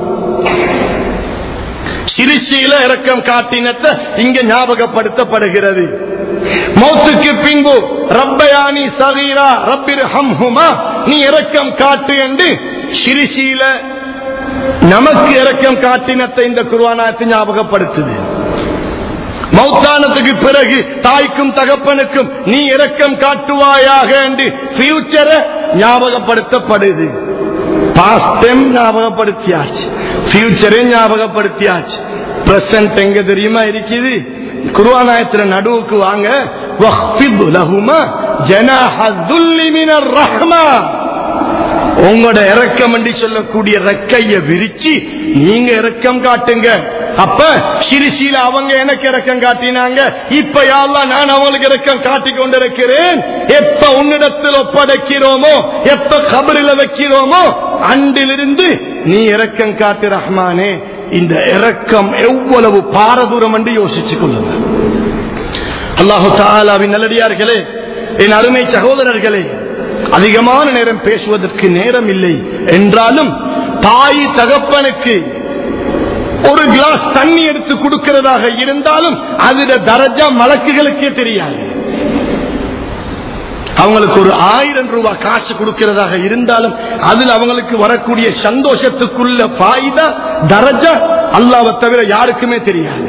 சிறுசியில இறக்கம் காட்டினத்தை இங்க ஞாபகப்படுத்தப்படுகிறது மௌத்துக்கு பின்பு ரப்பயானி சகீரா ரப்பிர் ஹம்ஹுமா நீ இரக்கம் காட்டு என்று சிறுசியில நமக்கு இரக்கம் காட்டினத்தை இந்த குருவானாயத்தை ஞாபகப்படுத்துது மௌத்தானத்துக்கு பிறகு தாய்க்கும் தகப்பனுக்கும் நீ இரக்கம் காட்டுவாயாக என்று பியூச்சரை ஞாபகப்படுத்தப்படுது பாஸ்ட் டைம் ஞாபகப்படுத்தியாச்சு பியூச்சரே ஞாபகப்படுத்தியாச்சு பிரசன்ட் எங்க தெரியுமா இருக்குது குருவானாயத்துல நடுவுக்கு வாங்க வஹ்ஃபிது லஹுமா ஜனாஹ துல்லி மினர் ரஹ்மா உங்களோட இறக்கம் என்று சொல்லக்கூடிய ரெக்கைய விரிச்சு நீங்க இறக்கம் காட்டுங்க அப்ப சிறுசியில அவங்க எனக்கு இறக்கம் காட்டினாங்க இப்ப யாரெல்லாம் நான் அவங்களுக்கு இறக்கம் காட்டிக் கொண்டிருக்கிறேன் எப்ப உன்னிடத்தில் ஒப்படைக்கிறோமோ எப்ப கபரில வைக்கிறோமோ அன்றிலிருந்து நீ இறக்கம் காட்டு ரஹ்மானே இந்த இறக்கம் எவ்வளவு பாரதூரம் என்று யோசிச்சுக் கொள்ளுங்க அல்லாஹு தாலாவின் நல்லடியார்களே என் அருமை சகோதரர்களே அதிகமான நேரம் பேசுவதற்கு நேரம் இல்லை என்றாலும் தாய் தகப்பனுக்கு ஒரு கிளாஸ் தண்ணி எடுத்து கொடுக்கிறதாக இருந்தாலும் அதுல தரஜா மலக்குகளுக்கே தெரியாது அவங்களுக்கு ஒரு ஆயிரம் ரூபாய் காசு கொடுக்கிறதாக இருந்தாலும் அதில் அவங்களுக்கு வரக்கூடிய சந்தோஷத்துக்குள்ள பாய்தா தரஜா அல்லாவை தவிர யாருக்குமே தெரியாது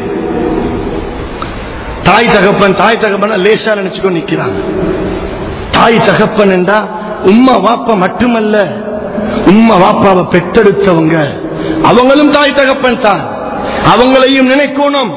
தாய் தகப்பன் தாய் தகப்பன் லேசா நினைச்சுக்கோ நிக்கிறாங்க தாய் தகப்பன் என்றா உம்மா வாப்பா மட்டுமல்ல உம்மா வாப்பாவை பெற்றெடுத்தவங்க அவங்களும் தாய் தகப்பன் தான் அவங்களையும் நினைக்கணும்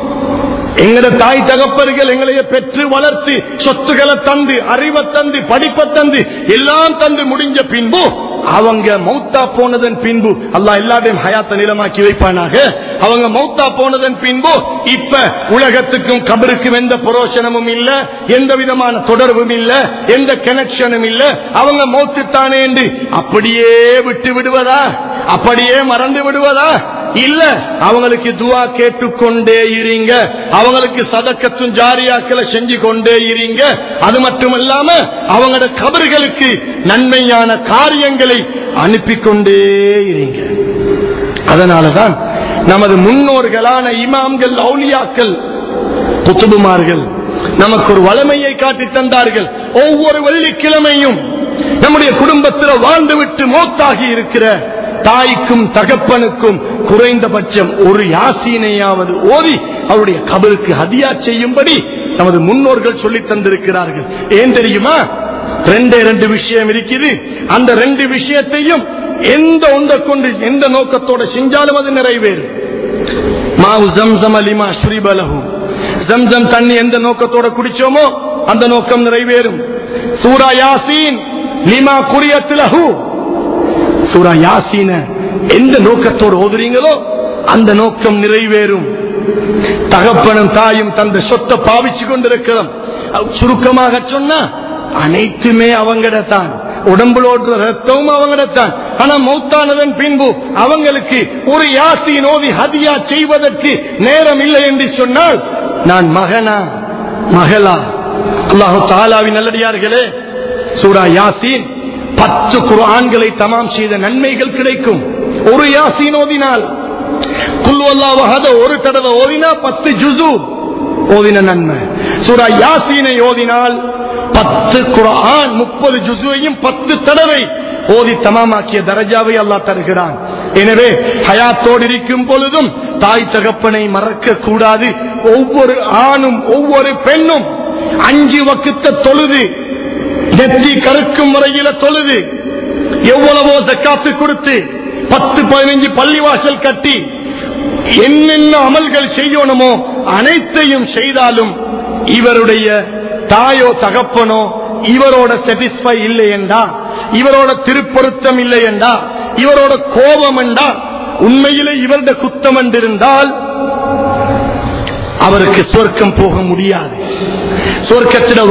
எங்கட தாய் தகப்பர்கள் எங்களைய பெற்று வளர்த்து சொத்துக்களை தந்து அறிவை தந்து படிப்பை தந்து எல்லாம் தந்து முடிஞ்ச பின்பு அவங்க மௌத்தா போனதன் பின்பு அல்லா எல்லாத்தையும் ஹயாத்த நிலமாக்கி வைப்பானாக அவங்க மௌத்தா போனதன் பின்பு இப்ப உலகத்துக்கும் கபருக்கும் எந்த புரோஷனமும் இல்ல எந்த விதமான தொடர்பும் இல்ல எந்த கனெக்ஷனும் இல்ல அவங்க மௌத்து தானே என்று அப்படியே விட்டு விடுவதா அப்படியே மறந்து விடுவதா இல்ல அவங்களுக்கு துவா கேட்டுக்கொண்டே இருங்க அவங்களுக்கு சதக்கத்தும் ஜாரியாக்களை செஞ்சு கொண்டே இருங்க அது மட்டுமல்லாம அவங்களோட கபர்களுக்கு நன்மையான காரியங்களை அனுப்பி கொண்டே இருங்க அதனாலதான் நமது முன்னோர்களான இமாம்கள் அவுலியாக்கள் குத்துபுமார்கள் நமக்கு ஒரு வளமையை காட்டி தந்தார்கள் ஒவ்வொரு வெள்ளிக்கிழமையும் நம்முடைய குடும்பத்தில் வாழ்ந்துவிட்டு மோத்தாகி இருக்கிற தாய்க்கும் தகப்பனுக்கும் குறைந்தபட்சம் ஒரு யாசீனையாவது ஓதி அவருடைய கபருக்கு ஹதியா செய்யும்படி நமது முன்னோர்கள் சொல்லி தந்திருக்கிறார்கள் ஏன் தெரியுமா ரெண்டே ரெண்டு விஷயம் இருக்குது அந்த ரெண்டு விஷயத்தையும் எந்த ஒன்றை கொண்டு எந்த நோக்கத்தோட செஞ்சாலும் அது நிறைவேறும் மாவு ஜம்சம் அலிமா ஸ்ரீபலகு ஜம்சம் தண்ணி எந்த நோக்கத்தோட குடிச்சோமோ அந்த நோக்கம் நிறைவேறும் சூரா யாசீன் லிமா குரியத்திலகு சூரா யாசீன எந்த நோக்கத்தோடு ஓதுறீங்களோ அந்த நோக்கம் நிறைவேறும் தகப்பனும் தாயும் தந்த சொத்தை பாவிச்சு கொண்டிருக்கிறோம் சுருக்கமாக சொன்னா அனைத்துமே அவங்கடத்தான் உடம்புலோடு ரத்தமும் அவங்கடத்தான் ஆனா மௌத்தானதன் பின்பு அவங்களுக்கு ஒரு யாசி நோதி ஹதியா செய்வதற்கு நேரம் இல்லை என்று சொன்னால் நான் மகனா மகளா அல்லாஹு தாலாவின் நல்லடியார்களே சூரா யாசீன் பத்து குரான்களை தமாம் செய்த நன்மைகள் கிடைக்கும் ஒரு யாசீன் ஓதினால் குல்வல்லாவகாத ஒரு தடவை ஓதினா பத்து ஜுசு ஓதின நன்மை சூரா யாசீனை ஓதினால் பத்து குரான் முப்பது ஜுசுவையும் பத்து தடவை ஓதி தமாமாக்கிய தரஜாவை அல்லாஹ் தருகிறான் எனவே ஹயாத்தோடு இருக்கும் பொழுதும் தாய் தகப்பனை மறக்க கூடாது ஒவ்வொரு ஆணும் ஒவ்வொரு பெண்ணும் அஞ்சு வக்குத்த தொழுது நெத்தி கருக்கும் முறையில தொழுது எவ்வளவோ சக்காத்து கொடுத்து பத்து பதினைஞ்சு பள்ளிவாசல் கட்டி என்னென்ன அமல்கள் செய்யணுமோ அனைத்தையும் செய்தாலும் இவருடைய தாயோ தகப்பனோ இவரோட சாட்டிஸ்பை இல்லை என்றா இவரோட திருப்பொருத்தம் இல்லை என்றா இவரோட கோபம் என்றா உண்மையிலே இவருடைய குத்தம் என்றிருந்தால் அவருக்கு சொர்க்கம் போக முடியாது சொர்க்கத்திட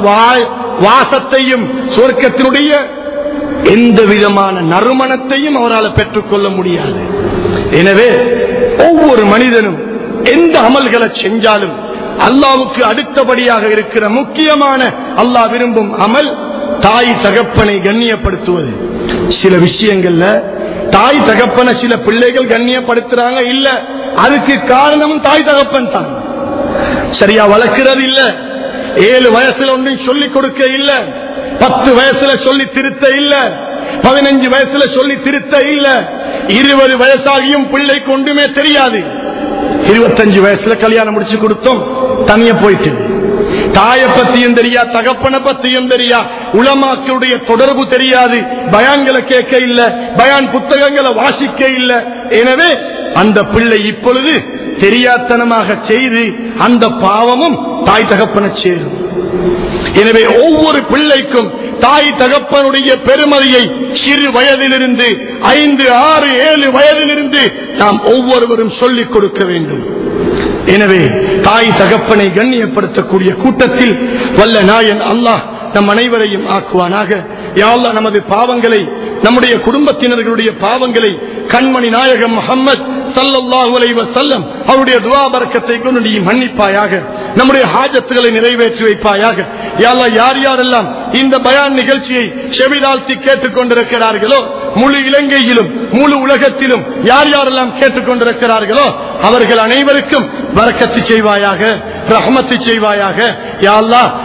வாசத்தையும் சொர்க்கத்தினுடைய எந்த விதமான நறுமணத்தையும் அவரால் பெற்றுக்கொள்ள முடியாது எனவே ஒவ்வொரு மனிதனும் எந்த அமல்களை செஞ்சாலும் அல்லாவுக்கு அடுத்தபடியாக இருக்கிற முக்கியமான அல்லாஹ் விரும்பும் அமல் தாய் தகப்பனை கண்ணியப்படுத்துவது சில விஷயங்கள்ல தாய் தகப்பனை சில பிள்ளைகள் கண்ணியப்படுத்துறாங்க இல்ல அதுக்கு காரணம் தாய் தகப்பன் தான் சரியா வளர்க்கிறது இல்ல ஏழு வயசுல ஒன்றும் சொல்லிக் கொடுக்க இல்ல பத்து வயசுல சொல்லி திருத்த இல்ல பதினஞ்சு வயசுல சொல்லி திருத்த இல்ல இருபது வயசாகியும் பிள்ளைக்கு ஒன்றுமே தெரியாது இருபத்தஞ்சு வயசுல கல்யாணம் முடிச்சு கொடுத்தோம் தனிய போயிட்டு தாய பத்தியும் தெரியா தகப்பனை பத்தியும் தெரியா உளமாக்களுடைய தொடர்பு தெரியாது பயான்களை கேட்க இல்ல பயான் புத்தகங்களை வாசிக்க இல்ல எனவே அந்த பிள்ளை இப்பொழுது தெரியாத்தனமாக செய்து அந்த பாவமும் தாய் தகப்பன சேரும் எனவே ஒவ்வொரு பிள்ளைக்கும் தாய் தகப்பனுடைய பெருமதியை சிறு வயதிலிருந்து ஐந்து ஆறு ஏழு வயதிலிருந்து நாம் ஒவ்வொருவரும் சொல்லிக் கொடுக்க வேண்டும் எனவே தாய் தகப்பனை கண்ணியப்படுத்தக்கூடிய கூட்டத்தில் வல்ல நாயன் அல்லாஹ் நம் அனைவரையும் ஆக்குவானாக யாழ்லா நமது பாவங்களை நம்முடைய குடும்பத்தினர்களுடைய பாவங்களை கண்மணி நாயகம் முகம்மது சல்லல்லாஹு அலைஹி வஸல்லம் அவருடைய துஆ பரக்கத்தை கொண்டு நீ மன்னிப்பாயாக நம்முடைய ஹாஜத்துகளை நிறைவேற்றி வைப்பாயாக யாழ்லா யார் யாரெல்லாம் இந்த பயான் நிகழ்ச்சியை செவிதாழ்த்தி கேட்டுக் கொண்டிருக்கிறார்களோ முழு இலங்கையிலும் முழு உலகத்திலும் யார் யாரெல்லாம் கேட்டுக் கொண்டிருக்கிறார்களோ அவர்கள் அனைவருக்கும் வரக்கத்து செய்வாயாக ரஹமத்து செய்வாயாக யாழ்லா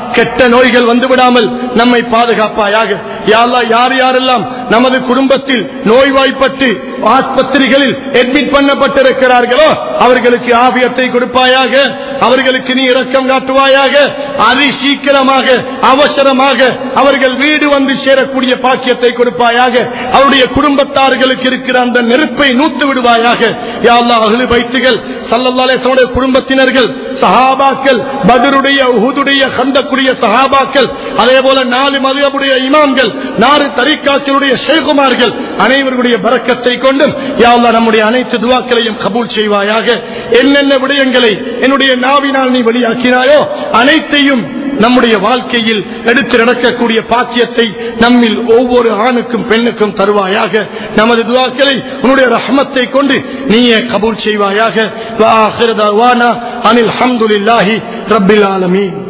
கெட்ட நோய்கள் வந்து விடாமல் நம்மை பாதுகாப்பாயாக யா அல்லாஹ் யார் யாரெல்லாம் நமது குடும்பத்தில் நோய்வாய்ப்பட்டு ஆஸ்பத்திரிகளில் அட்மிட் பண்ணப்பட்டிருக்கிறார்களோ அவர்களுக்கு ஆபியத்தை கொடுப்பாயாக அவர்களுக்கு நீ இரக்கம் காட்டுவாயாக அதி சீக்கிரமாக அவசரமாக அவர்கள் வீடு வந்து சேரக்கூடிய பாக்கியத்தை கொடுப்பாயாக அவருடைய குடும்பத்தார்களுக்கு இருக்கிற அந்த நெருப்பை நூத்து விடுவாயாக யா அல்லாஹ் அஹ்லு பைத்துகள் ஸல்லல்லாஹு அலைஹி வஸல்லம் குடும்பத்தினர்கள் சஹாபாக்கள் பதருடைய உஹுதுடைய கந்தக்குடைய சஹாபாக்கள் அதே போல நாலு மதுகபுடைய இமாம்கள் நாலு தரிக்காக்களுடைய ஷேகுமார்கள் அனைவருடைய பரக்கத்தை கொண்டும் யா அல்லாஹ் நம்முடைய அனைத்து துவாக்களையும் கபூல் செய்வாயாக என்னென்ன விடயங்களை என்னுடைய நாவினால் நீ வெளியாக்கினாயோ அனைத்தையும் நம்முடைய வாழ்க்கையில் எடுத்து நடக்கக்கூடிய பாக்கியத்தை நம்மில் ஒவ்வொரு ஆணுக்கும் பெண்ணுக்கும் தருவாயாக நமது துவாக்களை உன்னுடைய ரஹமத்தை கொண்டு நீயே கபூல் செய்வாயாக வா ஆஹிரு தஅவானா அனில் ஹம்துலில்லாஹி ரப்பில் ஆலமீன்